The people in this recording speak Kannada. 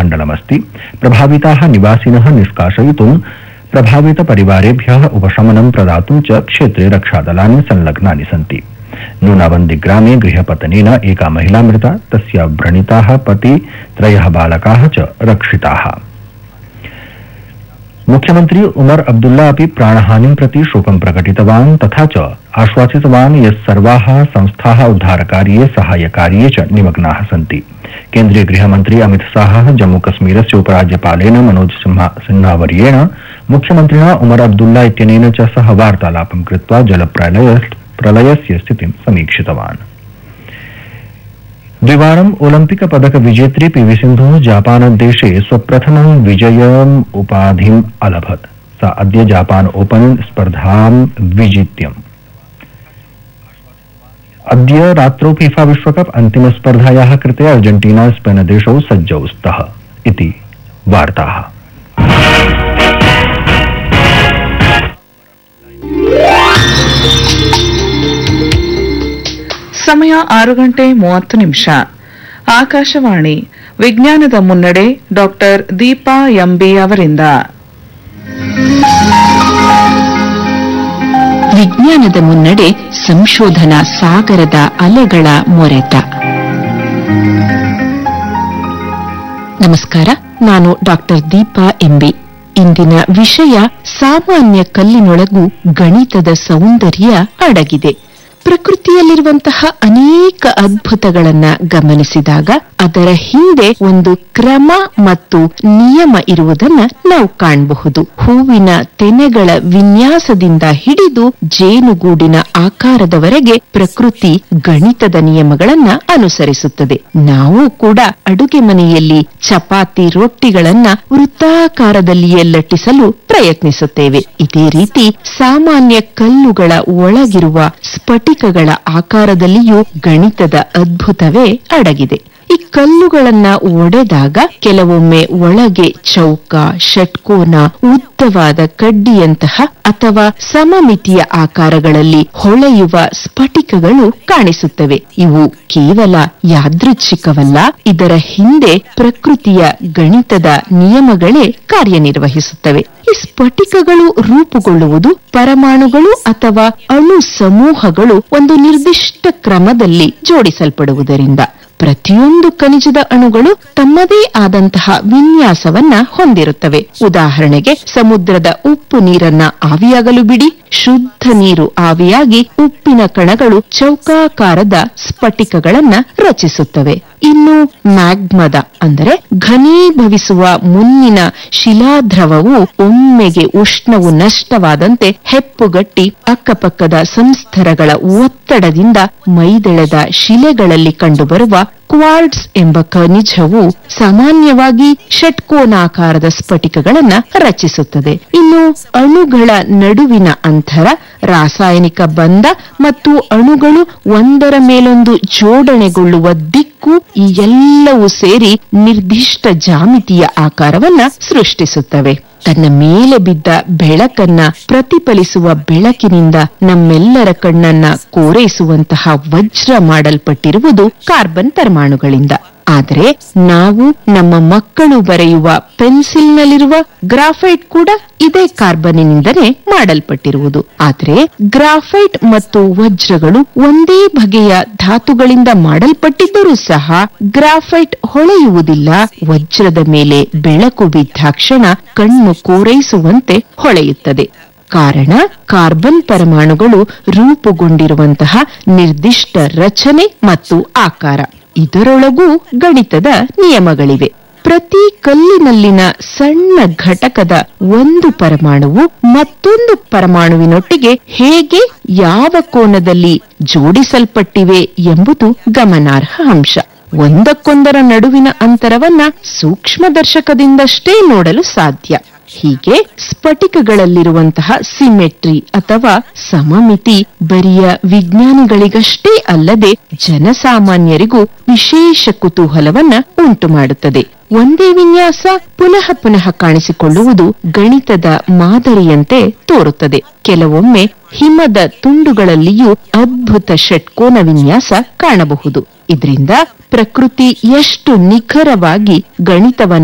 मण्डलमस्ति प्रभाविताः निवासिनः निष्कासयितुं प्रभावितपरिवारेभ्यः उपशमनं प्रदातुं च क्षेत्रे रक्षादलानि संलग्नानि सन्ति नूनावन्दिग्रामे गृहपतनेन एका महिला मृता तस्य व्रणिताः पति त्रयः बालकाः च रक्षिताः मुख्यमन्त्री उमर अब्दुल्ला अपि प्राणहानिं प्रति शोकं प्रकटितवान् तथा च आश्वासितवान् यत् सर्वाः संस्थाः उद्धारकार्ये साहाय्यकार्ये च निमग्नाः सन्ति केन्द्रीय गृहमन्त्री अमित शाहः जम्मूकश्मीरस्य उपराज्यपालेन मनोज सिन्हा- सिन्हावर्येण मुख्यमन्त्रिणा उमर अब्दुल्ला इत्यनेन च सह वार्तालापं कृत्वा जलप्रलय प्रलयस्य स्थितिं समीक्षितवान् द्विवारम् ओलम्पिक पदक विजेत्री पीवी सिन्धुः जापानदेशे स्वप्रथमं विजयम् उपाधिम् अलभत् सा अद्य जापान ओपन स्पर्धां विजित्यम् अद्य रात्रौ फीफा विश्वकप अन्तिमस्पर्धायाः कृते अर्जेन्टीना स्पेन देशौ सज्जौ स्तः इति वार्ताः ಸಮಯ ಆರು ಗಂಟೆ ಮೂವತ್ತು ನಿಮಿಷ ಆಕಾಶವಾಣಿ ವಿಜ್ಞಾನದ ಮುನ್ನಡೆ ಡಾಕ್ಟರ್ ದೀಪಾ ಎಂಬಿ ಅವರಿಂದ ವಿಜ್ಞಾನದ ಮುನ್ನಡೆ ಸಂಶೋಧನಾ ಸಾಗರದ ಅಲೆಗಳ ಮೊರೆತ ನಮಸ್ಕಾರ ನಾನು ಡಾಕ್ಟರ್ ದೀಪಾ ಎಂಬಿ ಇಂದಿನ ವಿಷಯ ಸಾಮಾನ್ಯ ಕಲ್ಲಿನೊಳಗೂ ಗಣಿತದ ಸೌಂದರ್ಯ ಅಡಗಿದೆ ಪ್ರಕೃತಿಯಲ್ಲಿರುವಂತಹ ಅನೇಕ ಅದ್ಭುತಗಳನ್ನ ಗಮನಿಸಿದಾಗ ಅದರ ಹಿಂದೆ ಒಂದು ಕ್ರಮ ಮತ್ತು ನಿಯಮ ಇರುವುದನ್ನ ನಾವು ಕಾಣಬಹುದು ಹೂವಿನ ತೆನೆಗಳ ವಿನ್ಯಾಸದಿಂದ ಹಿಡಿದು ಜೇನುಗೂಡಿನ ಆಕಾರದವರೆಗೆ ಪ್ರಕೃತಿ ಗಣಿತದ ನಿಯಮಗಳನ್ನ ಅನುಸರಿಸುತ್ತದೆ ನಾವು ಕೂಡ ಅಡುಗೆ ಮನೆಯಲ್ಲಿ ಚಪಾತಿ ರೊಟ್ಟಿಗಳನ್ನ ವೃತ್ತಾಕಾರದಲ್ಲಿಯೇ ಲಟ್ಟಿಸಲು ಪ್ರಯತ್ನಿಸುತ್ತೇವೆ ಇದೇ ರೀತಿ ಸಾಮಾನ್ಯ ಕಲ್ಲುಗಳ ಒಳಗಿರುವ ಸ್ಫಟಿಕಗಳ ಆಕಾರದಲ್ಲಿಯೂ ಗಣಿತದ ಅದ್ಭುತವೇ ಅಡಗಿದೆ ಈ ಕಲ್ಲುಗಳನ್ನ ಒಡೆದಾಗ ಕೆಲವೊಮ್ಮೆ ಒಳಗೆ ಚೌಕ ಷಟ್ಕೋನ ಉದ್ದವಾದ ಕಡ್ಡಿಯಂತಹ ಅಥವಾ ಸಮಮಿತಿಯ ಆಕಾರಗಳಲ್ಲಿ ಹೊಳೆಯುವ ಸ್ಫಟಿಕಗಳು ಕಾಣಿಸುತ್ತವೆ ಇವು ಕೇವಲ ಯಾದೃಚ್ಛಿಕವಲ್ಲ ಇದರ ಹಿಂದೆ ಪ್ರಕೃತಿಯ ಗಣಿತದ ನಿಯಮಗಳೇ ಕಾರ್ಯನಿರ್ವಹಿಸುತ್ತವೆ ಈ ಸ್ಫಟಿಕಗಳು ರೂಪುಗೊಳ್ಳುವುದು ಪರಮಾಣುಗಳು ಅಥವಾ ಅಣು ಸಮೂಹಗಳು ಒಂದು ನಿರ್ದಿಷ್ಟ ಕ್ರಮದಲ್ಲಿ ಜೋಡಿಸಲ್ಪಡುವುದರಿಂದ ಪ್ರತಿಯೊಂದು ಖನಿಜದ ಅಣುಗಳು ತಮ್ಮದೇ ಆದಂತಹ ವಿನ್ಯಾಸವನ್ನ ಹೊಂದಿರುತ್ತವೆ ಉದಾಹರಣೆಗೆ ಸಮುದ್ರದ ಉಪ್ಪು ನೀರನ್ನ ಆವಿಯಾಗಲು ಬಿಡಿ ಶುದ್ಧ ನೀರು ಆವಿಯಾಗಿ ಉಪ್ಪಿನ ಕಣಗಳು ಚೌಕಾಕಾರದ ಸ್ಫಟಿಕಗಳನ್ನ ರಚಿಸುತ್ತವೆ ಇನ್ನು ಮ್ಯಾಗ್ಮದ ಅಂದರೆ ಘನೀಭವಿಸುವ ಮುನ್ನಿನ ಶಿಲಾದ್ರವವು ಒಮ್ಮೆಗೆ ಉಷ್ಣವು ನಷ್ಟವಾದಂತೆ ಹೆಪ್ಪುಗಟ್ಟಿ ಅಕ್ಕಪಕ್ಕದ ಸಂಸ್ಥರಗಳ ಒತ್ತಡದಿಂದ ಮೈದೆಳೆದ ಶಿಲೆಗಳಲ್ಲಿ ಕಂಡುಬರುವ ಕ್ವಾರ್ಡ್ಸ್ ಎಂಬ ಖನಿಜವು ಸಾಮಾನ್ಯವಾಗಿ ಷಟ್ಕೋನಾಕಾರದ ಸ್ಫಟಿಕಗಳನ್ನ ರಚಿಸುತ್ತದೆ ಇನ್ನು ಅಣುಗಳ ನಡುವಿನ ಅಂತರ ರಾಸಾಯನಿಕ ಬಂಧ ಮತ್ತು ಅಣುಗಳು ಒಂದರ ಮೇಲೊಂದು ಜೋಡಣೆಗೊಳ್ಳುವ ದಿಕ್ಕು ಈ ಎಲ್ಲವೂ ಸೇರಿ ನಿರ್ದಿಷ್ಟ ಜಾಮಿತಿಯ ಆಕಾರವನ್ನ ಸೃಷ್ಟಿಸುತ್ತವೆ ತನ್ನ ಮೇಲೆ ಬಿದ್ದ ಬೆಳಕನ್ನ ಪ್ರತಿಫಲಿಸುವ ಬೆಳಕಿನಿಂದ ನಮ್ಮೆಲ್ಲರ ಕಣ್ಣನ್ನ ಕೋರೈಸುವಂತಹ ವಜ್ರ ಮಾಡಲ್ಪಟ್ಟಿರುವುದು ಕಾರ್ಬನ್ ಪರಮಾಣುಗಳಿಂದ ಆದರೆ ನಾವು ನಮ್ಮ ಮಕ್ಕಳು ಬರೆಯುವ ಪೆನ್ಸಿಲ್ನಲ್ಲಿರುವ ಗ್ರಾಫೈಟ್ ಕೂಡ ಇದೇ ಕಾರ್ಬನ್ನಿನಿಂದಲೇ ಮಾಡಲ್ಪಟ್ಟಿರುವುದು ಆದರೆ ಗ್ರಾಫೈಟ್ ಮತ್ತು ವಜ್ರಗಳು ಒಂದೇ ಬಗೆಯ ಧಾತುಗಳಿಂದ ಮಾಡಲ್ಪಟ್ಟಿದ್ದರೂ ಸಹ ಗ್ರಾಫೈಟ್ ಹೊಳೆಯುವುದಿಲ್ಲ ವಜ್ರದ ಮೇಲೆ ಬೆಳಕು ಬಿದ್ದಾಕ್ಷಣ ಕಣ್ಣು ಕೋರೈಸುವಂತೆ ಹೊಳೆಯುತ್ತದೆ ಕಾರಣ ಕಾರ್ಬನ್ ಪರಮಾಣುಗಳು ರೂಪುಗೊಂಡಿರುವಂತಹ ನಿರ್ದಿಷ್ಟ ರಚನೆ ಮತ್ತು ಆಕಾರ ಇದರೊಳಗೂ ಗಣಿತದ ನಿಯಮಗಳಿವೆ ಪ್ರತಿ ಕಲ್ಲಿನಲ್ಲಿನ ಸಣ್ಣ ಘಟಕದ ಒಂದು ಪರಮಾಣುವು ಮತ್ತೊಂದು ಪರಮಾಣುವಿನೊಟ್ಟಿಗೆ ಹೇಗೆ ಯಾವ ಕೋನದಲ್ಲಿ ಜೋಡಿಸಲ್ಪಟ್ಟಿವೆ ಎಂಬುದು ಗಮನಾರ್ಹ ಅಂಶ ಒಂದಕ್ಕೊಂದರ ನಡುವಿನ ಅಂತರವನ್ನ ಸೂಕ್ಷ್ಮದರ್ಶಕದಿಂದಷ್ಟೇ ನೋಡಲು ಸಾಧ್ಯ ಹೀಗೆ ಸ್ಫಟಿಕಗಳಲ್ಲಿರುವಂತಹ ಸಿಮೆಟ್ರಿ ಅಥವಾ ಸಮಮಿತಿ ಬರಿಯ ವಿಜ್ಞಾನಿಗಳಿಗಷ್ಟೇ ಅಲ್ಲದೆ ಜನಸಾಮಾನ್ಯರಿಗೂ ವಿಶೇಷ ಕುತೂಹಲವನ್ನ ಉಂಟು ಮಾಡುತ್ತದೆ ಒಂದೇ ವಿನ್ಯಾಸ ಪುನಃ ಪುನಃ ಕಾಣಿಸಿಕೊಳ್ಳುವುದು ಗಣಿತದ ಮಾದರಿಯಂತೆ ತೋರುತ್ತದೆ ಕೆಲವೊಮ್ಮೆ ಹಿಮದ ತುಂಡುಗಳಲ್ಲಿಯೂ ಅದ್ಭುತ ಷಟ್ಕೋನ ವಿನ್ಯಾಸ ಕಾಣಬಹುದು ಇದರಿಂದ ಪ್ರಕೃತಿ ಎಷ್ಟು ನಿಖರವಾಗಿ ಗಣಿತವನ್ನ